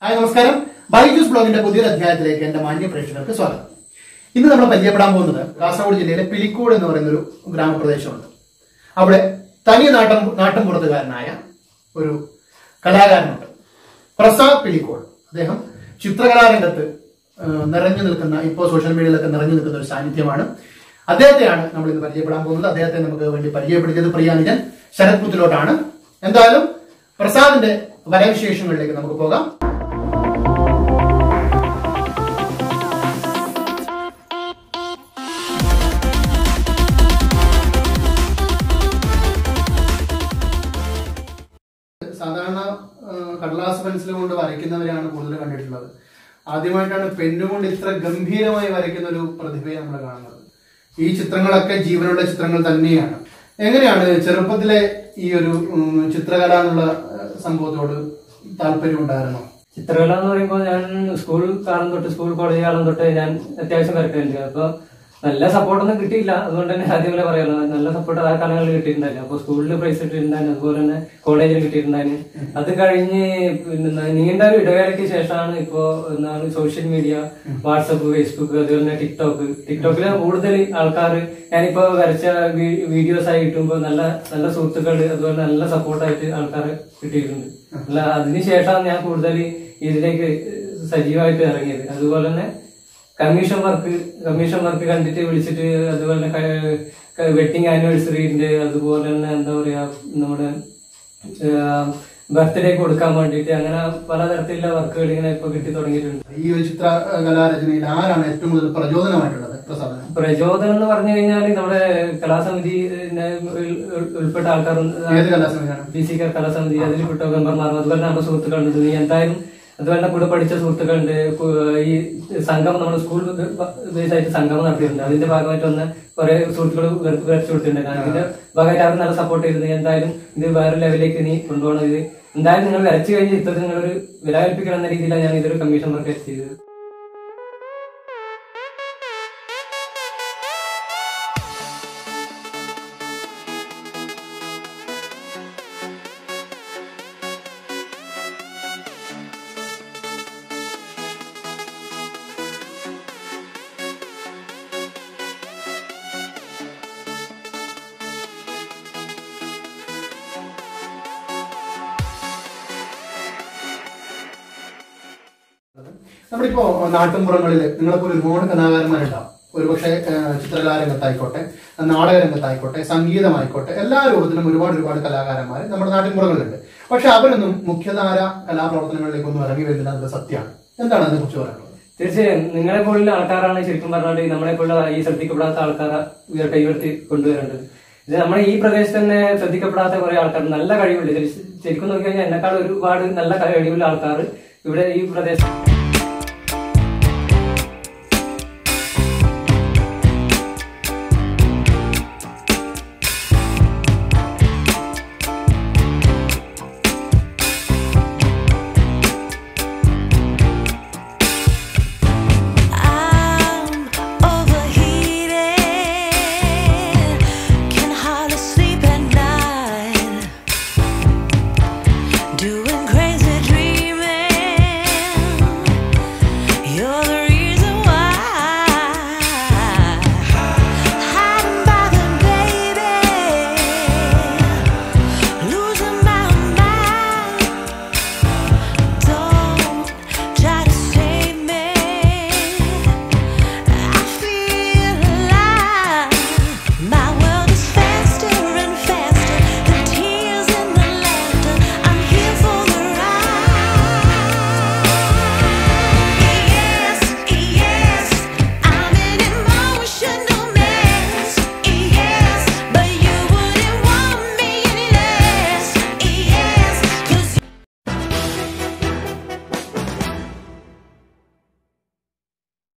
hi നമസ്കാരം ബൈജൂസ് ബ്ലോഗിന്റെ പുതിയൊരു അധ്യായത്തിലേക്ക് എന്റെ മാന്യ പ്രേക്ഷകർക്ക് സ്വാഗതം ഇന്ന് നമ്മൾ പരിചയപ്പെടാൻ പോകുന്നത് കാസർഗോഡ് ജില്ലയിലെ പിലിക്കോട് എന്ന് പറയുന്ന ഒരു ഗ്രാമപ്രദേശമുണ്ട് അവിടെ തനി നാട്ടം നാട്ടിൻപുറത്തുകാരനായ ഒരു കലാകാരനുണ്ട് പ്രസാദ് പിലിക്കോട് അദ്ദേഹം ചിത്രകലാരംഗത്ത് ആ, നിറഞ്ഞു നിൽക്കുന്ന ഇപ്പോൾ സോഷ്യൽ മീഡിയയിലൊക്കെ നിറഞ്ഞു നിൽക്കുന്ന ഒരു സാന്നിധ്യമാണ് അദ്ദേഹത്തെയാണ് നമ്മൾ ഇന്ന് പരിചയപ്പെടാൻ പോകുന്നത് അദ്ദേഹത്തെ നമുക്ക് വേണ്ടി പരിചയപ്പെടുത്തിയത് പ്രിയാനിജൻ ശരത് പുത്തിലോട്ടാണ് എന്തായാലും പ്രസാദിന്റെ വരവിശേഷങ്ങളിലേക്ക് നമുക്ക് പോകാം സാധാരണ ആ, കടലാസ് പെൻസിൽ കൊണ്ട് വരയ്ക്കുന്നവരെയാണ് കൂടുതൽ കണ്ടിട്ടുള്ളത് ആദ്യമായിട്ടാണ് പെണ്ണുകൊണ്ട് ഇത്ര ഗംഭീരമായി വരയ്ക്കുന്ന ഒരു പ്രതിഭയെ നമ്മൾ കാണുന്നത് ഈ ചിത്രങ്ങളൊക്കെ ജീവനുള്ള ചിത്രങ്ങൾ തന്നെയാണ് എങ്ങനെയാണ് ചെറുപ്പത്തിലെ ഈ ഒരു ഉം, ചിത്രകല എന്നുള്ള ആ, സംഭവത്തോട് താല്പര്യം ഉണ്ടായിരുന്നോ ചിത്രകല എന്ന് പറയുമ്പോൾ ഞാൻ സ്കൂൾ കാലം തൊട്ട് സ്കൂൾ കോളേജ് കാലം തൊട്ട് ഞാൻ അത്യാവശ്യം വരക്കുന്നുണ്ട് അപ്പൊ നല്ല സപ്പോർട്ടൊന്നും കിട്ടിയില്ല അതുകൊണ്ട് തന്നെ ആദ്യം പോലെ പറയാലോ നല്ല സപ്പോർട്ട് ആ കാലങ്ങളിൽ കിട്ടിയിട്ടുണ്ടായില്ല അപ്പൊ സ്കൂളിൽ പ്രൈസ് കിട്ടിയിട്ടുണ്ടായിരുന്നു അതുപോലെ തന്നെ കോളേജിൽ കിട്ടിയിട്ടുണ്ടായിരുന്നു അത് കഴിഞ്ഞ് പിന്നെ നീണ്ട ഒരു ഇടവേളയ്ക്ക് ശേഷമാണ് ഇപ്പോ എന്താണ് സോഷ്യൽ മീഡിയ വാട്സപ്പ് ഫേസ്ബുക്ക് അതുപോലെ തന്നെ ടിക്ടോക്ക് ടിക്ടോക്കില് കൂടുതൽ ആൾക്കാർ ഞാനിപ്പോ വരച്ച വീഡിയോസ് ആയി കിട്ടുമ്പോൾ നല്ല നല്ല സുഹൃത്തുക്കൾ അതുപോലെ നല്ല സപ്പോർട്ടായിട്ട് ആൾക്കാർ കിട്ടിയിട്ടുണ്ട് അല്ല അതിനുശേഷമാണ് ഞാൻ കൂടുതൽ ഇതിലേക്ക് സജീവമായിട്ട് ഇറങ്ങിയത് അതുപോലെ തന്നെ കമ്മീഷൻ വർക്ക് കമ്മീഷൻ വർക്ക് കണ്ടിട്ട് വിളിച്ചിട്ട് അതുപോലെ തന്നെ വെഡിങ് ആനിവേഴ്സറിന്റെ അതുപോലെ തന്നെ എന്താ പറയാ നമ്മുടെ ബർത്ത്ഡേ കൊടുക്കാൻ വേണ്ടിയിട്ട് അങ്ങനെ പലതരത്തിലുള്ള വർക്കുകൾ ഇങ്ങനെ ഇപ്പൊ കിട്ടി തുടങ്ങിയിട്ടുണ്ട് ഈ ഒരു ചിത്ര ആ, കലാരചനയിൽ ആരാണ് ഏറ്റവും കൂടുതൽ പ്രചോദനമായിട്ടുള്ളത് പ്രസാദനം പ്രചോദനം എന്ന് പറഞ്ഞു കഴിഞ്ഞാൽ നമ്മുടെ കലാസമിതി പിന്നെ ഉൾ- ഉൾ- ഉൾപ്പെട്ട ആൾക്കാർ ഏത് കലാസമിതിയാണ് ബി സി കലാസമിതി അതിൽ പെട്ട മെമ്പർമാർ അതുപോലെ നമ്മുടെ സുഹൃത്തുക്കളുണ്ട് നീ എന്തായാലും അതുപോലെ തന്നെ കൂടെ പഠിച്ച സുഹൃത്തുക്കളുണ്ട് കു- ഈ സംഗമം നമ്മുടെ സ്കൂൾ ബേസ് ആയിട്ട് സംഗമം നടത്തിയിട്ടുണ്ട് അതിന്റെ ഭാഗമായിട്ട് വന്ന കുറെ സുഹൃത്തുക്കൾ വരച്ചു കൊടുത്തിട്ടുണ്ട് അതിന്റെ ഭാഗമായിട്ട് അവർ നല്ല സപ്പോർട്ട് ചെയ്തത് എന്തായാലും ഇത് വേറെ ലെവലിലേക്ക് നീ കൊണ്ടുപോകണം ഇത് എന്തായാലും നിങ്ങൾ വരച്ചു കഴിഞ്ഞ ചിത്രത്തിൽ നിങ്ങളൊരു വില കൽപ്പിക്കണം എന്ന രീതിയിലാണ് ഞാൻ ഇതൊരു കമ്മീഷൻ വർക്ക് ചെയ്തത് നമ്മളിപ്പോ നാട്ടിൻപുറങ്ങളിൽ നിങ്ങളെപ്പോലെ ഒരുപാട് കലാകാരന്മാരുണ്ടാവും ഒരുപക്ഷെ ഏഹ്, ചിത്രകലാരംഗത്തായിക്കോട്ടെ നാടകരംഗത്തായിക്കോട്ടെ സംഗീതമായിക്കോട്ടെ എല്ലാ രൂപത്തിലും ഒരുപാട് ഒരുപാട് കലാകാരന്മാർ നമ്മുടെ നാട്ടിൻപുറങ്ങളിലുണ്ട് പക്ഷെ അവരൊന്നും മുഖ്യധാര കലാപ്രവർത്തനങ്ങളിലേക്കൊന്നും ഇറങ്ങി വരുന്നില്ല എന്നത് സത്യമാണ് എന്താണ് അതിനെ കുറിച്ച് പറയാനുള്ളത് തീർച്ചയായും നിങ്ങളെ പോലുള്ള ആൾക്കാരാണ് ശരിക്കും പറഞ്ഞാൽ നമ്മളെ പോലുള്ള ഈ ശ്രദ്ധിക്കപ്പെടാത്ത ആൾക്കാരെ ഉയർ- കൈയുയർത്തി കൊണ്ടുവരേണ്ടത് ഇത് നമ്മുടെ ഈ പ്രദേശത്ത് തന്നെ ശ്രദ്ധിക്കപ്പെടാത്ത കുറെ ആൾക്കാർ നല്ല കഴിവുണ്ട് ശരി- ശരിക്കും നോക്കി കഴിഞ്ഞാൽ എന്നെക്കാൾ ഒരുപാട് നല്ല കഴിവുള്ള ആൾക്കാർ ഇവിടെ ഈ പ്രദേശത്ത്